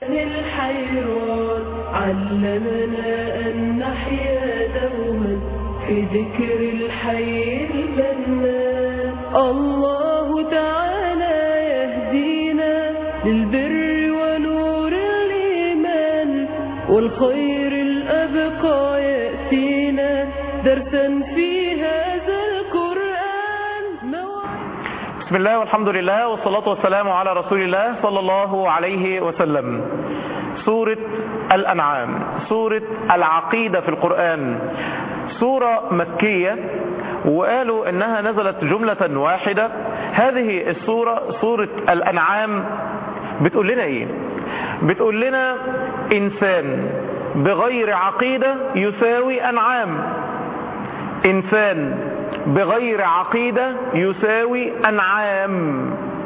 الإنسان الحيران علمنا أن نحيا دوما في ذكر الحي المنان الله تعالى يهدينا للبر ونور الإيمان والخير الأبقى يأتينا درسا في هذا القرآن موعظة بسم الله والحمد لله والصلاة والسلام على رسول الله صلى الله عليه وسلم سورة الأنعام سورة العقيدة في القرآن سورة مكية وقالوا انها نزلت جملة واحدة هذه السورة سورة الأنعام بتقول لنا ايه بتقول لنا انسان بغير عقيدة يساوي انعام انسان بغير عقيدة يساوي انعام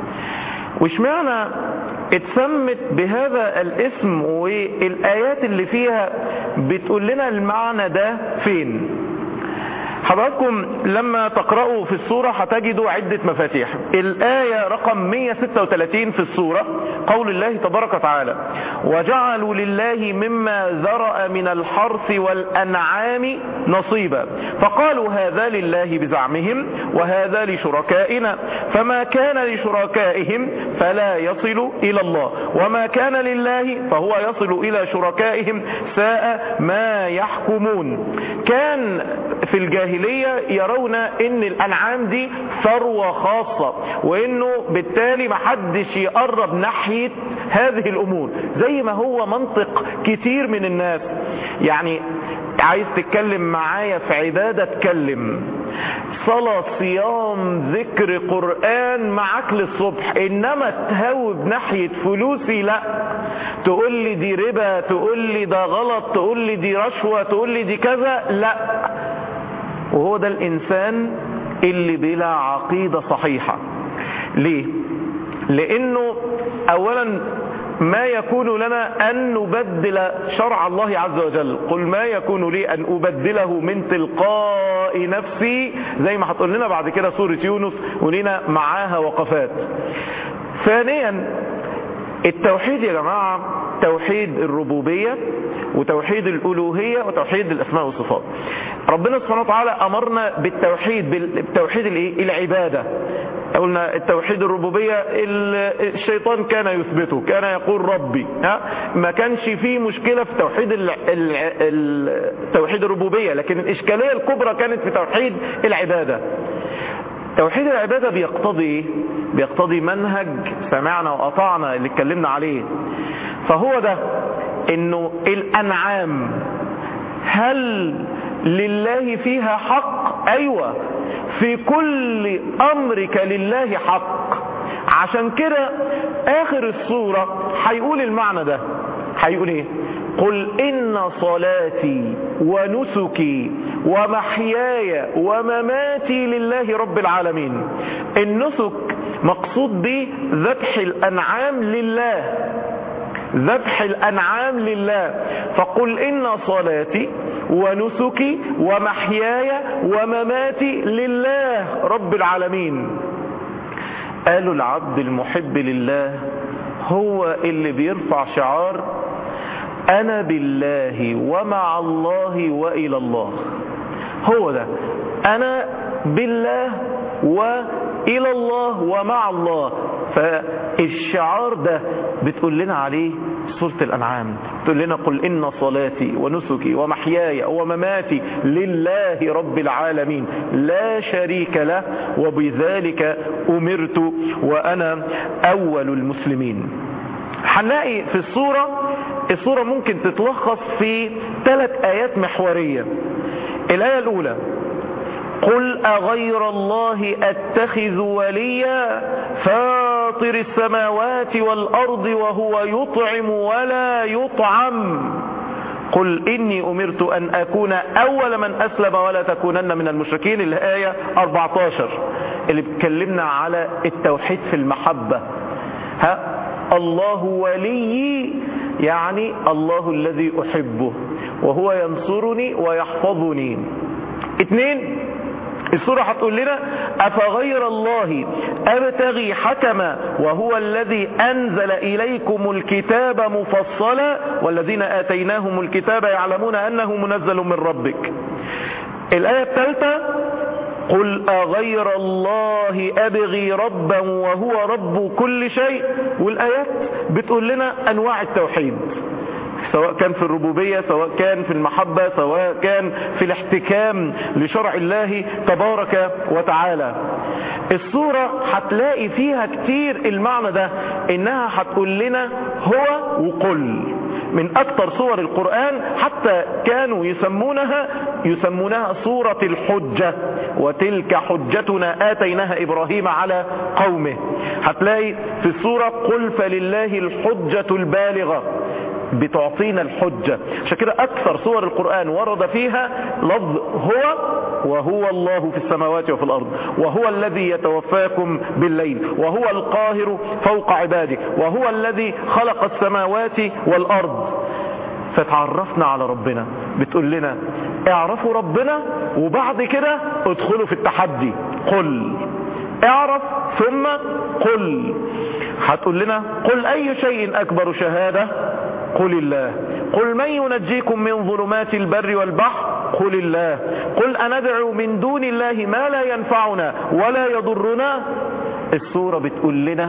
واشمعنى اتسمت بهذا الاسم والايات اللي فيها بتقول لنا المعنى ده فين حضراتكم لما تقرأوا في السورة هتجدوا عدة مفاتيح الآية رقم 136 في السورة قول الله تبارك وتعالى وجعلوا لله مما ذرأ من الحرث والأنعام نصيبا فقالوا هذا لله بزعمهم وهذا لشركائنا فما كان لشركائهم فلا يصل إلى الله وما كان لله فهو يصل إلى شركائهم ساء ما يحكمون كان في الجاهلية يرون ان الانعام دي ثروة خاصة وانه بالتالي محدش يقرب ناحية هذه الامور زي ما هو منطق كتير من الناس يعني عايز تتكلم معايا في عبادة اتكلم صلاة صيام ذكر قرآن معاك للصبح انما تهوب ناحية فلوسي لا تقول لي دي ربا تقول لي ده غلط تقول لي دي رشوة تقول لي دي كذا لا وهو ده الإنسان اللي بلا عقيدة صحيحة ليه؟ لأنه أولا ما يكون لنا أن نبدل شرع الله عز وجل قل ما يكون لي أن أبدله من تلقاء نفسي زي ما هتقول لنا بعد كده سورة يونس ولينا معاها وقفات ثانيا التوحيد يا جماعة توحيد الربوبية وتوحيد الألوهية وتوحيد الأسماء والصفات ربنا سبحانه وتعالى أمرنا بالتوحيد بالتوحيد الايه العبادة قلنا التوحيد الربوبية الشيطان كان يثبته كان يقول ربي ها ما كانش فيه مشكلة في توحيد ال ال ال توحيد الربوبية لكن الإشكالية الكبرى كانت في توحيد العبادة توحيد العبادة بيقتضي ايه بيقتضي منهج سمعنا وأطعنا اللي اتكلمنا عليه فهو ده انه الانعام هل لله فيها حق ايوه في كل امرك لله حق عشان كده اخر الصورة هيقول المعنى ده هيقول ايه قل ان صلاتي ونسكي ومحياي ومماتي لله رب العالمين النسك مقصود به ذبح الانعام لله ذبح الأنعام لله فقل إن صلاتي ونسكي ومحياي ومماتي لله رب العالمين قالوا العبد المحب لله هو اللي بيرفع شعار أنا بالله ومع الله وإلى الله هو ده أنا بالله وإلى الله ومع الله فالشعار ده بتقول لنا عليه سورة الأنعام تقول لنا قل إن صلاتي ونسكي ومحياي ومماتي لله رب العالمين لا شريك له وبذلك أمرت وأنا أول المسلمين هنلاقي في الصورة الصورة ممكن تتلخص في ثلاث آيات محورية الآية الأولى قل أغير الله أتخذ وليا فاطر السماوات والأرض وهو يطعم ولا يطعم قل إني أمرت أن أكون أول من أسلم ولا تكونن من المشركين الآية 14 اللي بتكلمنا على التوحيد في المحبة ها الله ولي يعني الله الذي أحبه وهو ينصرني ويحفظني اثنين السورة هتقول لنا أفغير الله أبتغي حكما وهو الذي أنزل إليكم الكتاب مفصلا والذين آتيناهم الكتاب يعلمون أنه منزل من ربك الآية الثالثة قل أغير الله أبغي ربا وهو رب كل شيء والآيات بتقول لنا أنواع التوحيد سواء كان في الربوبية سواء كان في المحبة سواء كان في الاحتكام لشرع الله تبارك وتعالى الصورة هتلاقي فيها كتير المعنى ده انها هتقول لنا هو وقل من اكتر صور القرآن حتى كانوا يسمونها يسمونها صورة الحجة وتلك حجتنا آتيناها إبراهيم على قومه هتلاقي في الصورة قل فلله الحجة البالغة بتعطينا الحجة عشان كده أكثر صور القرآن ورد فيها لفظ هو وهو الله في السماوات وفي الأرض وهو الذي يتوفاكم بالليل وهو القاهر فوق عباده وهو الذي خلق السماوات والأرض فتعرفنا على ربنا بتقول لنا اعرفوا ربنا وبعد كده ادخلوا في التحدي قل اعرف ثم قل هتقول لنا قل اي شيء اكبر شهادة قل الله قل من ينجيكم من ظلمات البر والبحر قل الله قل أندعو من دون الله ما لا ينفعنا ولا يضرنا السورة بتقول لنا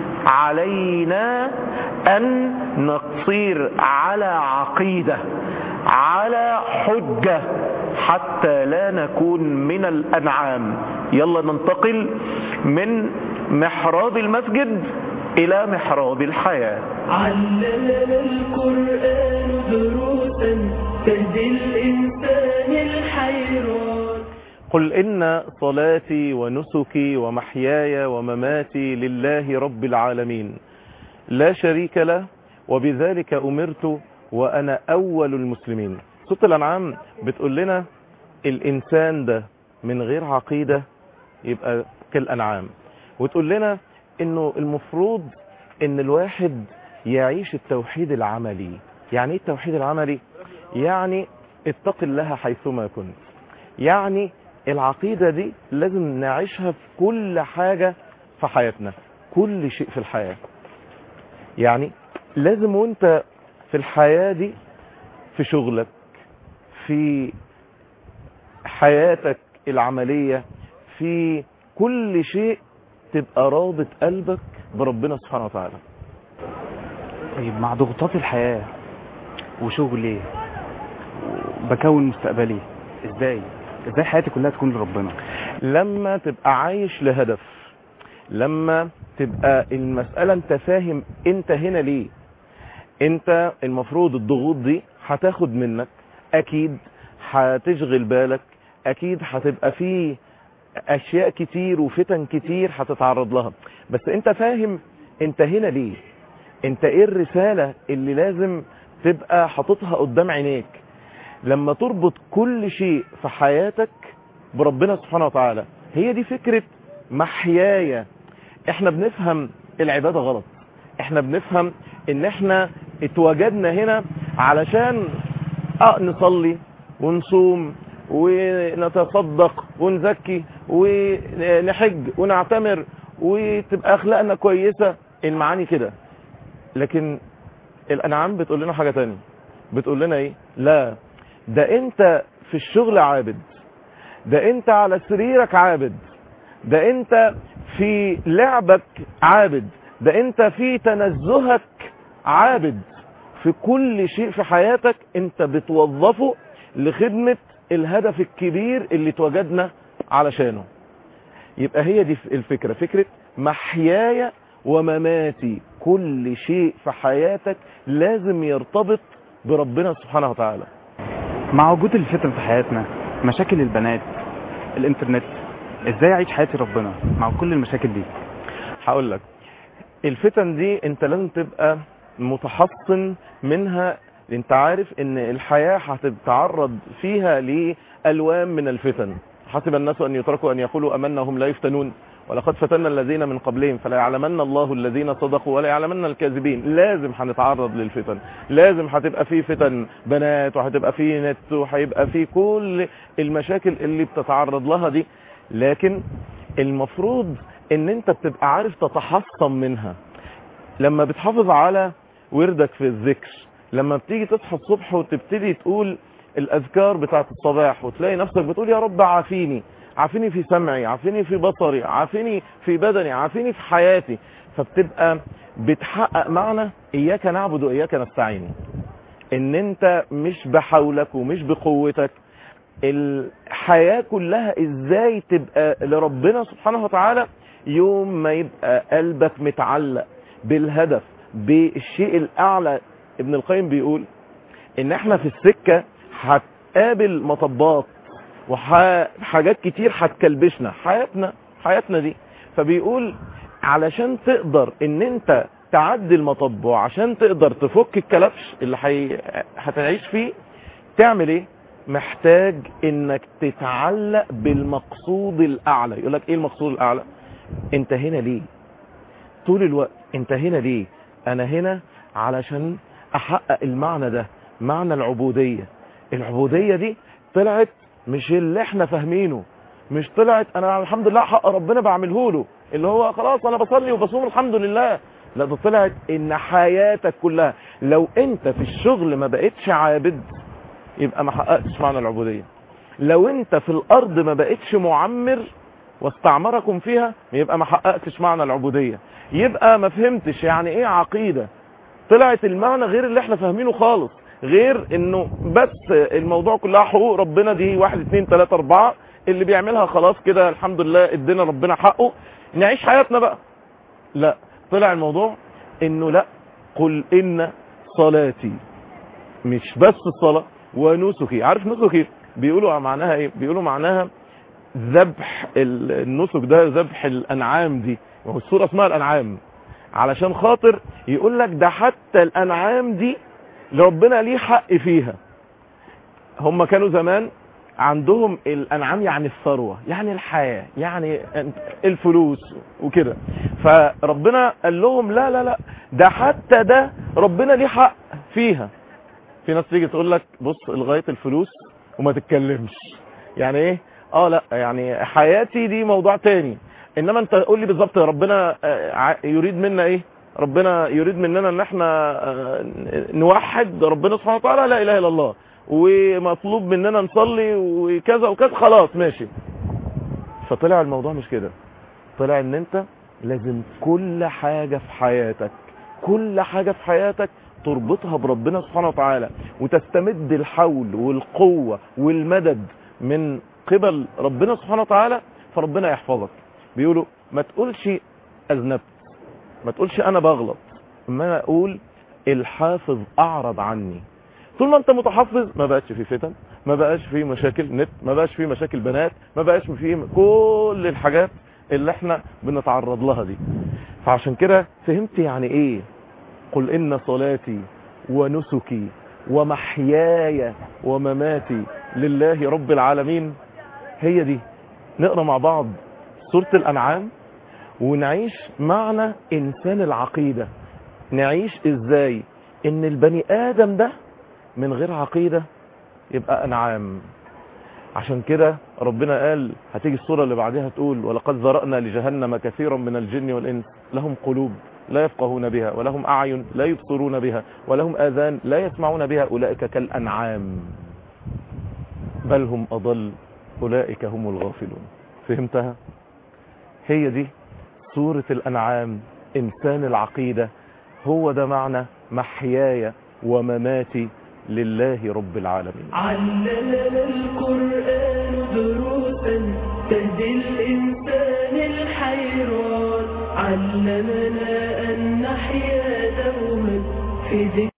علينا أن نصير على عقيدة على حجة حتى لا نكون من الأنعام يلا ننتقل من محراب المسجد إلى محراب الحياة علمنا القرآن دروسا تهدي الإنسان الحيران قل إن صلاتي ونسكي ومحياي ومماتي لله رب العالمين لا شريك له وبذلك أمرت وأنا أول المسلمين سورة الأنعام بتقول لنا الإنسان ده من غير عقيدة يبقى كالأنعام وتقول لنا إنه المفروض إن الواحد يعيش التوحيد العملي يعني ايه التوحيد العملي يعني اتق الله حيثما كنت يعني العقيدة دي لازم نعيشها في كل حاجة في حياتنا كل شيء في الحياة يعني لازم وانت في الحياة دي في شغلك في حياتك العملية في كل شيء تبقى رابط قلبك بربنا سبحانه وتعالى طيب مع ضغوطات الحياة وشغلي بكون مستقبلي ازاي ازاي حياتي كلها تكون لربنا لما تبقى عايش لهدف لما تبقى المسألة انت فاهم انت هنا ليه انت المفروض الضغوط دي هتاخد منك اكيد هتشغل بالك اكيد هتبقى فيه اشياء كتير وفتن كتير هتتعرض لها بس انت فاهم انت هنا ليه انت ايه الرسالة اللي لازم تبقى حاططها قدام عينيك لما تربط كل شيء في حياتك بربنا سبحانه وتعالى هي دي فكرة محيايا احنا بنفهم العبادة غلط احنا بنفهم ان احنا اتوجدنا هنا علشان اه نصلي ونصوم ونتصدق ونزكي ونحج ونعتمر وتبقى اخلاقنا كويسة المعاني كده لكن الانعام بتقول لنا حاجة تانية بتقول لنا ايه لا ده انت في الشغل عابد ده انت على سريرك عابد ده انت في لعبك عابد ده انت في تنزهك عابد في كل شيء في حياتك انت بتوظفه لخدمة الهدف الكبير اللي اتوجدنا علشانه يبقى هي دي الفكرة فكرة محياي ومماتي كل شيء في حياتك لازم يرتبط بربنا سبحانه وتعالى مع وجود الفتن في حياتنا مشاكل البنات الانترنت ازاي اعيش حياتي ربنا مع كل المشاكل دي هقول لك الفتن دي انت لازم تبقى متحصن منها انت عارف ان الحياة هتتعرض فيها لألوان من الفتن حسب الناس ان يتركوا ان يقولوا امنا هم لا يفتنون ولقد فتنا الذين من قبلهم فلا يعلمن الله الذين صدقوا ولا يعلمن الكاذبين لازم هنتعرض للفتن لازم هتبقى في فتن بنات وهتبقى في نت وهيبقى في كل المشاكل اللي بتتعرض لها دي لكن المفروض ان انت بتبقى عارف تتحصن منها لما بتحافظ على وردك في الذكر لما بتيجي تصحى الصبح وتبتدي تقول الاذكار بتاعت الصباح وتلاقي نفسك بتقول يا رب عافيني عافيني في سمعي عافيني في بصري عافيني في بدني عافيني في حياتي فبتبقى بتحقق معنى اياك نعبد واياك نستعين ان انت مش بحولك ومش بقوتك الحياة كلها ازاي تبقى لربنا سبحانه وتعالى يوم ما يبقى قلبك متعلق بالهدف بالشيء الاعلى ابن القيم بيقول ان احنا في السكة هتقابل مطبات وحاجات كتير هتكلبشنا حياتنا حياتنا دي فبيقول علشان تقدر ان انت تعدي المطب وعشان تقدر تفك الكلبش اللي حي... هتعيش فيه تعمل ايه محتاج انك تتعلق بالمقصود الاعلى يقول لك ايه المقصود الاعلى انت هنا ليه طول الوقت انت هنا ليه انا هنا علشان احقق المعنى ده معنى العبودية العبودية دي طلعت مش اللي احنا فاهمينه مش طلعت انا الحمد لله حق ربنا بعمله له اللي هو خلاص انا بصلي وبصوم الحمد لله لا ده طلعت ان حياتك كلها لو انت في الشغل ما بقتش عابد يبقى ما حققتش معنى العبودية لو انت في الارض ما بقتش معمر واستعمركم فيها يبقى ما حققتش معنى العبودية يبقى ما فهمتش يعني ايه عقيدة طلعت المعنى غير اللي احنا فاهمينه خالص غير انه بس الموضوع كلها حقوق ربنا دي واحد اتنين تلاتة اربعة اللي بيعملها خلاص كده الحمد لله ادينا ربنا حقه نعيش حياتنا بقى لا طلع الموضوع انه لا قل ان صلاتي مش بس الصلاة ونسكي عارف نسكي بيقولوا معناها ايه بيقولوا معناها ذبح النسك ده ذبح الانعام دي وهو السورة اسمها الانعام علشان خاطر يقول لك ده حتى الانعام دي ربنا ليه حق فيها هم كانوا زمان عندهم الانعام يعني الثروة يعني الحياة يعني الفلوس وكده فربنا قال لهم لا لا لا ده حتى ده ربنا ليه حق فيها في ناس تيجي تقول لك بص لغاية الفلوس وما تتكلمش يعني ايه اه لا يعني حياتي دي موضوع تاني انما انت قول لي بالظبط ربنا يريد منا ايه ربنا يريد مننا ان احنا نوحد ربنا سبحانه وتعالى لا اله الا الله ومطلوب مننا نصلي وكذا وكذا خلاص ماشي فطلع الموضوع مش كده طلع ان انت لازم كل حاجة في حياتك كل حاجة في حياتك تربطها بربنا سبحانه وتعالى وتستمد الحول والقوة والمدد من قبل ربنا سبحانه وتعالى فربنا يحفظك بيقولوا ما تقولش اذنبت ما تقولش انا بغلط ما اقول الحافظ اعرض عني طول ما انت متحفظ ما بقاش في فتن ما بقاش في مشاكل نت ما بقاش في مشاكل بنات ما بقاش في كل الحاجات اللي احنا بنتعرض لها دي فعشان كده فهمت يعني ايه قل ان صلاتي ونسكي ومحياي ومماتي لله رب العالمين هي دي نقرا مع بعض سورة الانعام ونعيش معنى انسان العقيدة نعيش ازاي ان البني ادم ده من غير عقيدة يبقى انعام عشان كده ربنا قال هتيجي الصورة اللي بعدها تقول ولقد ذرأنا لجهنم كثيرا من الجن والإنس لهم قلوب لا يفقهون بها ولهم أعين لا يبصرون بها ولهم آذان لا يسمعون بها أولئك كالأنعام بل هم أضل أولئك هم الغافلون فهمتها هي دي سورة الأنعام إنسان العقيدة هو ده معنى محياي ومماتي لله رب العالمين علمنا القرآن دروسا تهدي الإنسان الحيران علمنا أن نحيا دوما في ذكر